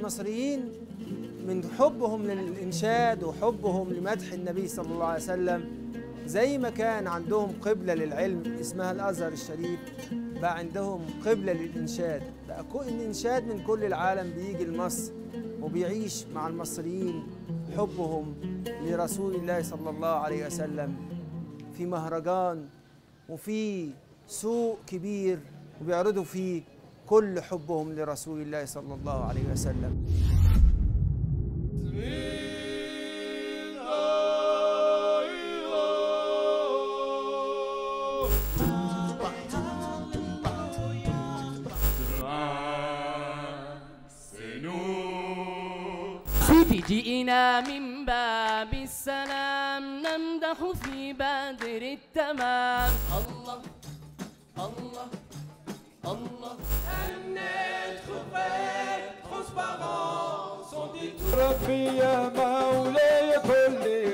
المصريين من حبهم للإنشاد وحبهم لمدح النبي صلى الله عليه وسلم زي ما كان عندهم قبلة للعلم اسمها الأزهر الشريف بقى عندهم قبلة للإنشاد بقى كل الإنشاد من كل العالم بيجي لمصر وبيعيش مع المصريين حبهم لرسول الله صلى الله عليه وسلم في مهرجان وفي سوق كبير وبيعرضوا فيه كل حبهم لرسول الله صلى الله عليه وسلم سيدي جئنا من باب السلام نمدح في بدر التمام الله الله الله ربي يا مولاي كلي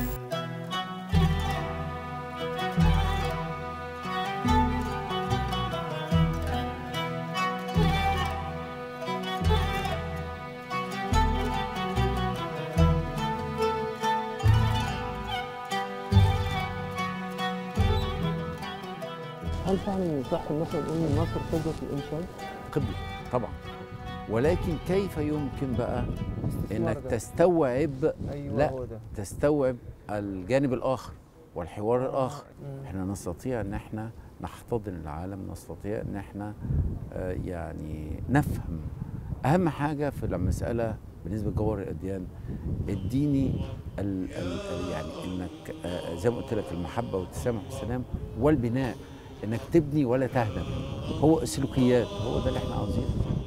هل فعلا يصح ان احنا نقول ان مصر قدوه في الانشاد؟ قبلة طبعا ولكن كيف يمكن بقى انك ده. تستوعب ايوه لا هو ده تستوعب الجانب الاخر والحوار الاخر احنا نستطيع ان احنا نحتضن العالم نستطيع ان احنا آه، يعني نفهم اهم حاجه في المساله بالنسبه لجوهر الاديان الديني ال ال ال يعني انك آه، زي ما قلت لك المحبه والتسامح والسلام والبناء انك تبني ولا تهدم هو السلوكيات هو ده اللي احنا عاوزينه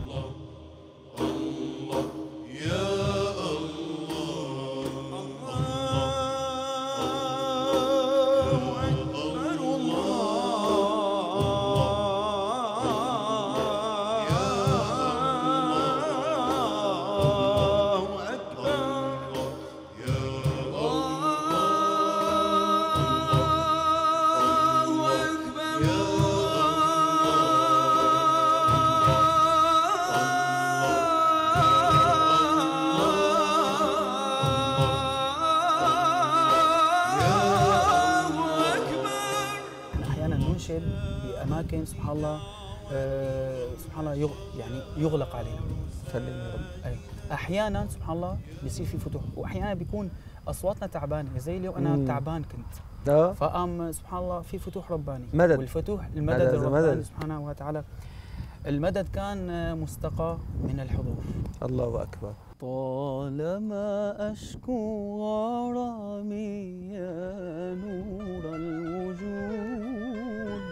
احيانا ننشد باماكن سبحان الله آه، سبحان الله يغ يعني يغلق علينا سلم يا رب أي. احيانا سبحان الله بيصير في فتوح واحيانا بيكون اصواتنا تعبانه زي اليوم انا مم. تعبان كنت ده فقام سبحان الله في فتوح رباني مدد. والفتوح المدد مدد- الرباني مدد. سبحانه وتعالى المدد كان آه، مستقى من الحضور الله اكبر طالما أشكو غرامي يا نور الوجود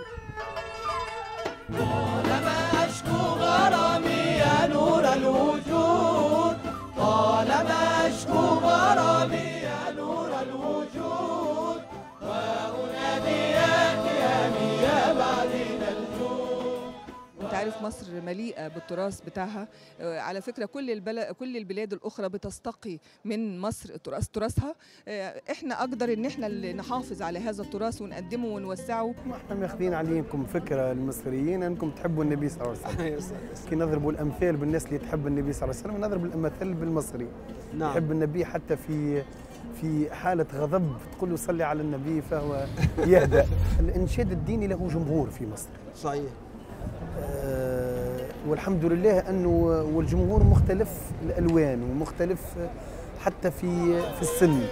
طالما أشكو غرامي يا نور الوجود طالما أشكو غرامي يا نور الوجود وأناديك يا مياه بعدين الجود انت عارف مصر مليئه بالتراث بتاعها آه، على فكره كل البلد كل البلاد الاخرى بتستقي من مصر تراث تراثها آه، احنا اقدر ان احنا اللي نحافظ على هذا التراث ونقدمه ونوسعه احنا ماخذين عليكم فكره المصريين انكم تحبوا النبي صلى الله عليه وسلم كي نضربوا الامثال بالناس اللي تحب النبي صلى الله عليه وسلم نضرب الامثال بالمصري نعم يحب النبي حتى في في حالة غضب تقول له صلي على النبي فهو يهدأ الإنشاد الديني له جمهور في مصر صحيح آه، والحمد لله أنه والجمهور مختلف الألوان ومختلف حتى في في السن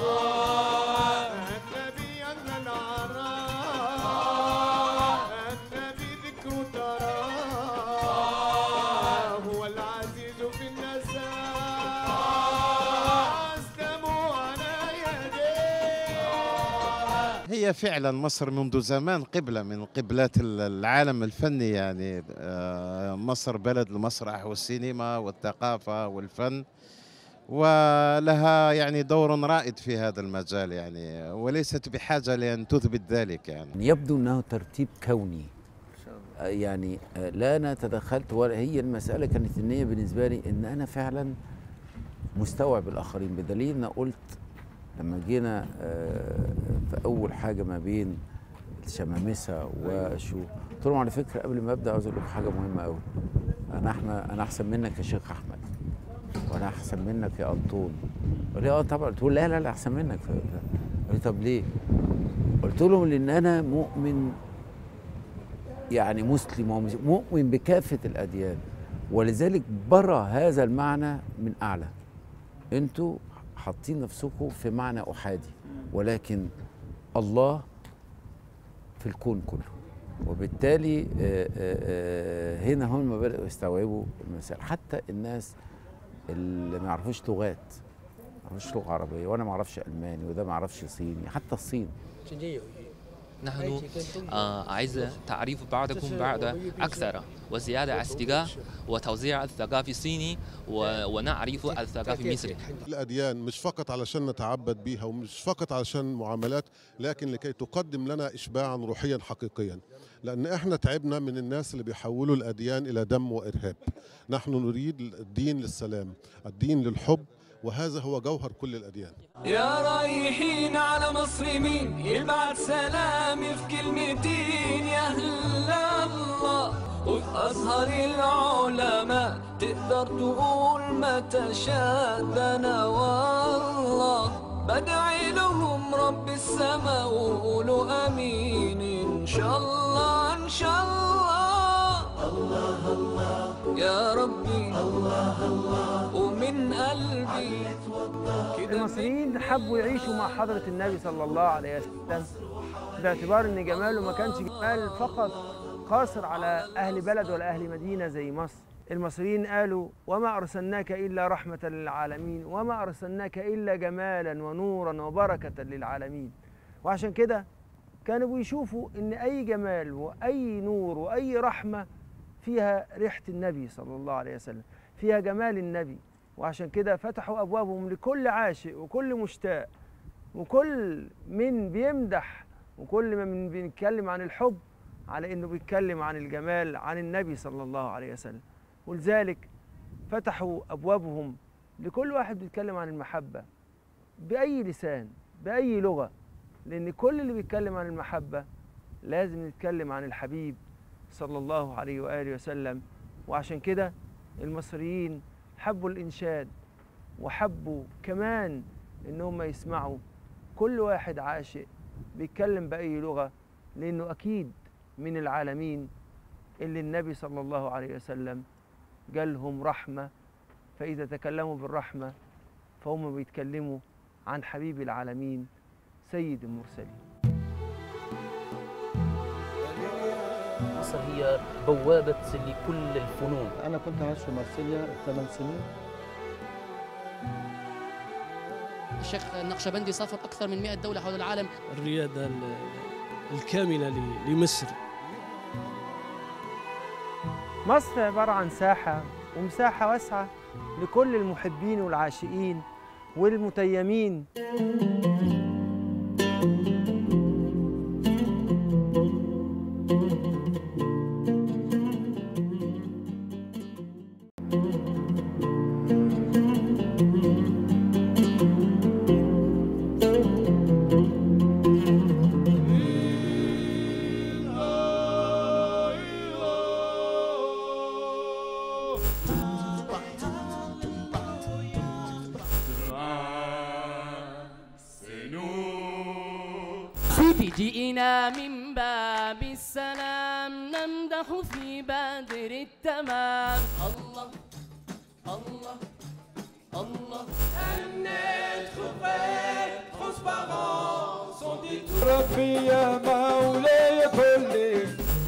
النبي أن العراء النبي ذكر تراه هو العزيز في النساء أسلموا على يديه هي فعلا مصر منذ زمان قبلة من قبلات العالم الفني يعني آه، مصر بلد المسرح والسينما والثقافة والفن ولها يعني دور رائد في هذا المجال يعني وليست بحاجة لأن تثبت ذلك يعني يبدو انه ترتيب كوني آه، يعني آه، لا انا تدخلت ولا هي المساله كانت النيه بالنسبه لي ان انا فعلا مستوعب الاخرين بدليل ان قلت لما جينا آه، في اول حاجه ما بين الشمامسه وشو قلت لهم على فكره قبل ما ابدا عاوز اقول لكم حاجه مهمه قوي انا احنا انا احسن منك يا شيخ احمد وانا احسن منك يا انطون قال لي اه طبعا قلت له لا لا لا احسن منك قال لي طب ليه قلت لهم لان انا مؤمن يعني مسلم ومؤمن بكافه الاديان ولذلك برى هذا المعنى من اعلى انتوا حاطين نفسكم في معنى احادي ولكن الله في الكون كله وبالتالي آه، آه، آه، هنا هم بدأوا يستوعبوا المسائل حتى الناس اللي ما يعرفوش لغات ما يعرفوش لغة عربية وأنا ما أعرفش ألماني وده ما يعرفش صيني حتى الصين نحن آه، أعز تعريف بعضكم بعض أكثر وزيادة أصدقاء وتوزيع الثقافي الصيني و- ونعرف الثقافي المصري الأديان مش فقط علشان نتعبد بيها ومش فقط علشان معاملات لكن لكي تقدم لنا إشباعا روحيا حقيقيا لأن إحنا تعبنا من الناس اللي بيحولوا الأديان إلى دم وإرهاب نحن نريد الدين للسلام الدين للحب وهذا هو جوهر كل الأديان يا رايحين على مصر مين يبعت سلامي في كلمتين يا هلا الله وفي أزهر العلماء تقدر تقول ما تشاء ده أنا والله بدعي لهم رب السماء وقولوا أمين إن شاء الله إن شاء الله الله الله يا ربي الله الله ومن قلبي المصريين حبوا يعيشوا مع حضرة النبي صلى الله عليه وسلم باعتبار ان جماله ما كانش جمال فقط قاصر على اهل بلد ولا اهل مدينه زي مصر المصريين قالوا وما ارسلناك الا رحمه للعالمين وما ارسلناك الا جمالا ونورا وبركه للعالمين وعشان كده كانوا بيشوفوا ان اي جمال واي نور واي رحمه فيها ريحه النبي صلى الله عليه وسلم فيها جمال النبي وعشان كده فتحوا ابوابهم لكل عاشق وكل مشتاق وكل من بيمدح وكل من بيتكلم عن الحب على انه بيتكلم عن الجمال عن النبي صلى الله عليه وسلم ولذلك فتحوا ابوابهم لكل واحد بيتكلم عن المحبه باي لسان باي لغه لان كل اللي بيتكلم عن المحبه لازم نتكلم عن الحبيب صلى الله عليه واله وسلم وعشان كده المصريين حبوا الانشاد وحبوا كمان ان هم يسمعوا كل واحد عاشق بيتكلم باي لغه لانه اكيد من العالمين اللي النبي صلى الله عليه وسلم جالهم رحمه فاذا تكلموا بالرحمه فهم بيتكلموا عن حبيب العالمين سيد المرسلين مصر هي بوابة لكل الفنون أنا كنت عايش في مارسيليا ثمان سنين الشيخ النقشبندي سافر أكثر من 100 دولة حول العالم الريادة ال- الكاملة ل- لمصر مصر عبارة عن ساحة ومساحة واسعة لكل المحبين والعاشقين والمتيمين سيدي جئنا من باب السلام نمدح في بدر التمام الله الله الله هنيت خفيت transparent sont des ربي يا مولاي كلي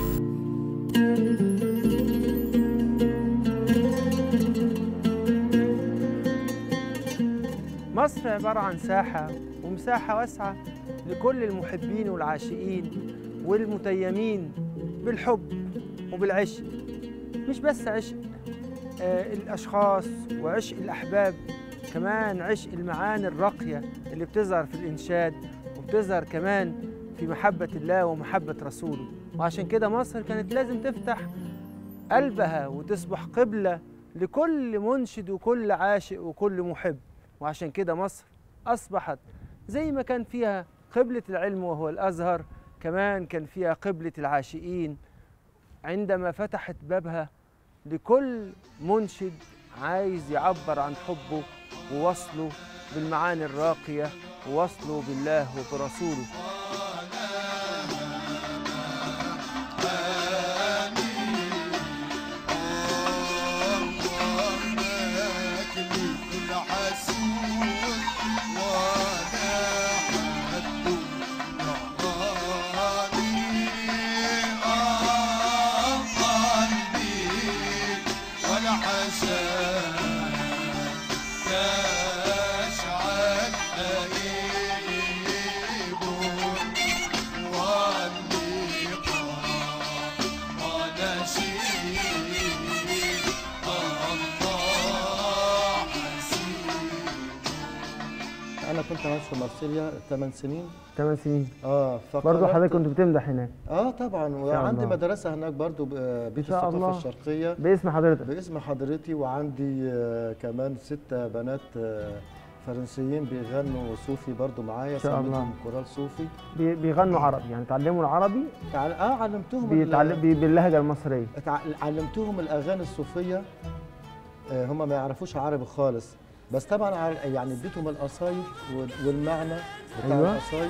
مصر عبارة عن ساحة ومساحة واسعة لكل المحبين والعاشقين والمتيمين بالحب وبالعشق مش بس عشق آه الأشخاص وعشق الأحباب كمان عشق المعاني الراقية اللي بتظهر في الإنشاد وبتظهر كمان في محبة الله ومحبة رسوله وعشان كده مصر كانت لازم تفتح قلبها وتصبح قبلة لكل منشد وكل عاشق وكل محب وعشان كده مصر أصبحت زي ما كان فيها قبلة العلم وهو الأزهر كمان كان فيها قبلة العاشقين عندما فتحت بابها لكل منشد عايز يعبر عن حبه ووصله بالمعاني الراقية ووصله بالله وبرسوله انا كنت عايش في مارسيليا 8 سنين 8 سنين اه برضه فقررت- حضرتك كنت بتمدح هناك اه طبعا شاء وعندي الله. مدرسه هناك برضو ب- بيت شاء الثقافه الله. الشرقيه باسم حضرتك باسم حضرتي وعندي آه، كمان ستة بنات آه، فرنسيين بيغنوا صوفي برضو معايا شاء الله. سميتهم كورال صوفي بي- بيغنوا عربي يعني تعلموا العربي تع- اه علمتهم ال- بيتعلم بي- باللهجة المصرية تع- علمتهم الاغاني الصوفيه آه، هم ما يعرفوش عربي خالص بس طبعا ع- يعني اديتهم القصايد وال- والمعنى بتاع أيوة. القصايد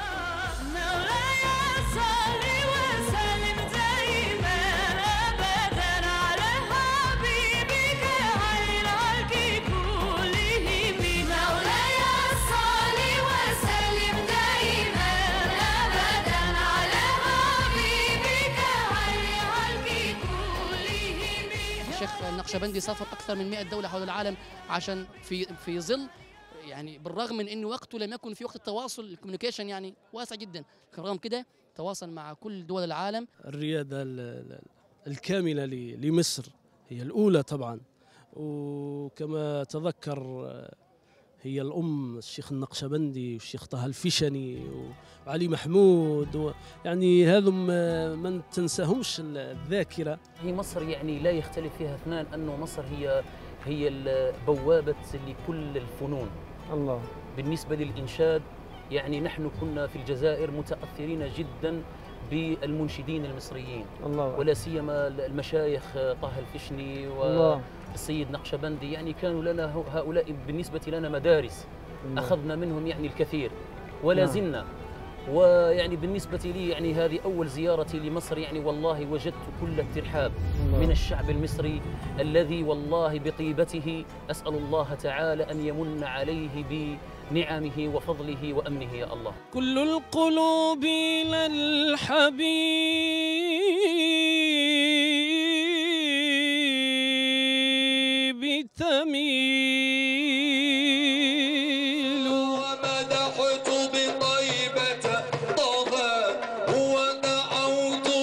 الشيخ النقشبندي سافر اكثر من 100 دوله حول العالم عشان في في ظل يعني بالرغم من انه وقته لم يكن في وقت التواصل الكوميونيكيشن يعني واسع جدا رغم كده تواصل مع كل دول العالم الريادة ال- ال- الكاملة ل- لمصر هي الأولى طبعا وكما تذكر آه، هي الأم الشيخ النقشبندي والشيخ طه الفشني وعلي محمود و- يعني هذم آه، من تنساهمش ال- الذاكرة هي مصر يعني لا يختلف فيها اثنان انه مصر هي هي ال- بوابه لكل الفنون الله بالنسبه للانشاد يعني نحن كنا في الجزائر متاثرين جدا بالمنشدين المصريين الله ولا سيما المشايخ طه الفشني الله. والسيد نقشبندي يعني كانوا لنا هؤلاء بالنسبه لنا مدارس الله. اخذنا منهم يعني الكثير ولا نعم. زلنا ويعني بالنسبة لي يعني هذه أول زيارتي لمصر يعني والله وجدت كل الترحاب الله. من الشعب المصري الذي والله بطيبته أسأل الله تعالى أن يمن عليه بنعمه وفضله وأمنه يا الله كل القلوب إلى الحبيب تميل ومدحت بطيبة طه ودعوت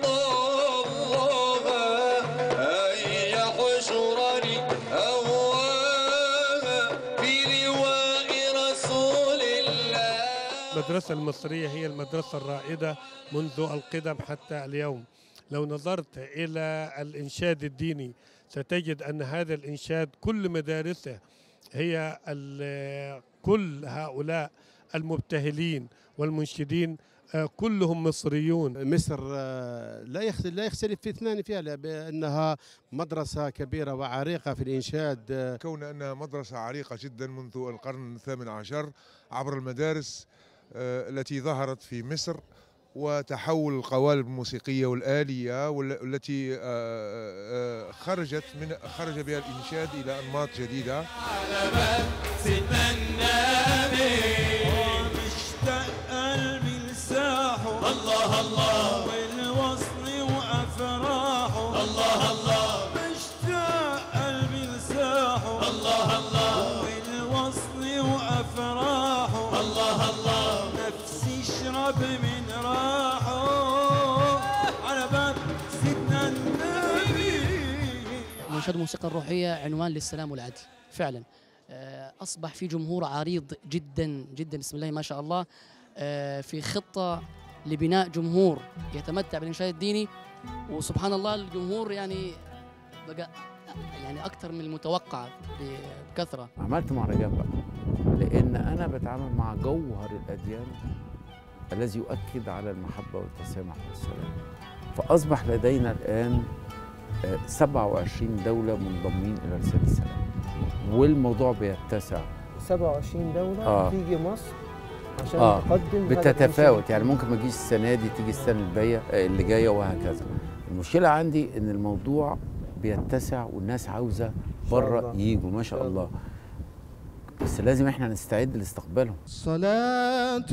بطه أن يحشرني أواها في لواء رسول الله المدرسة المصرية هي المدرسة الرائدة منذ القدم حتى اليوم لو نظرت إلى الإنشاد الديني ستجد أن هذا الإنشاد كل مدارسه هي ال- كل هؤلاء المبتهلين والمنشدين آه، كلهم مصريون مصر آه، لا يخت- لا يختلف في اثنان فيها لا- بانها مدرسه كبيره وعريقه في الانشاد آه، كون أنها مدرسة عريقة جدا منذ القرن الثامن عشر عبر المدارس آه، التي ظهرت في مصر وتحول القوالب الموسيقية والآلية وال- والتي آه، آه، خرجت من خرج بها الإنشاد إلى أنماط جديدة سيدنا النبي مشتاق قلبي لساحه الله الله والوصل وافراحه الله الله مشتاق قلبي لساحه الله الله والوصل وافراحه الله الله نفسي اشرب من راحه على باب سيدنا النبي منشد الموسيقى الروحية عنوان للسلام والعدل فعلا آه، أصبح في جمهور عريض جدا جدا بسم الله ما شاء الله آه، في خطة لبناء جمهور يتمتع بالإنشاد الديني وسبحان الله الجمهور يعني بقى يعني أكثر من المتوقع بكثرة عملت مهرجان بقى لان انا بتعامل مع جوهر الاديان الذي يؤكد على المحبه والتسامح والسلام فاصبح لدينا الان آه، 27 دولة منضمين إلى رسالة السلام والموضوع بيتسع 27 دولة آه. تيجي مصر عشان اه تقدم هذا بتتفاوت يعني ممكن ما تجيش السنه دي تيجي السنه الجايه آه، اللي جايه وهكذا المشكله عندي ان الموضوع بيتسع والناس عاوزه بره الله. يجوا ما شاء الله بس لازم احنا نستعد لاستقبالهم صلاة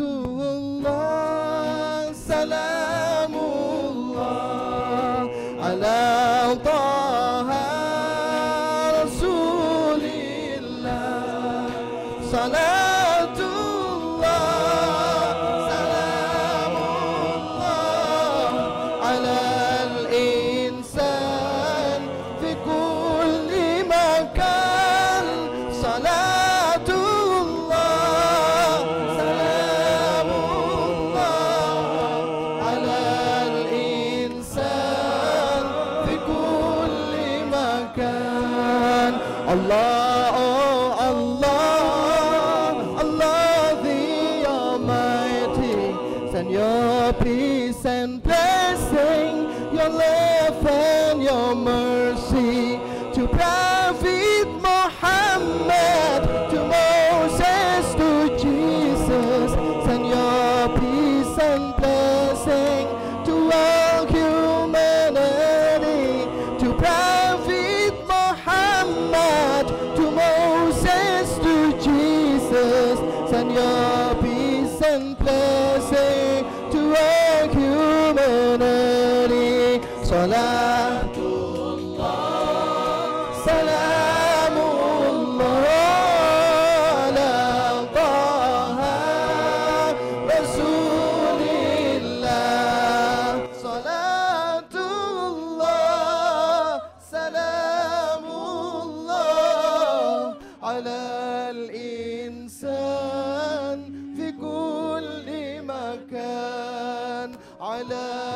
الله سلام الله على طه رسول الله صلاة الله سلام الله على الإنسان في كل مكان صلاة الله سلام الله على الإنسان في كل مكان الله الله Allah the Almighty send your peace and blessing your love and your mercy to Prophet Muhammad to Moses to Jesus send your peace and blessing to all humanity to Prophet Muhammad to Moses to Jesus send your peace and blessing to all humanity Salatullah Salamullah ala Taha Rasulillah Salatullah Salamullah على الإنسان في كل مكان على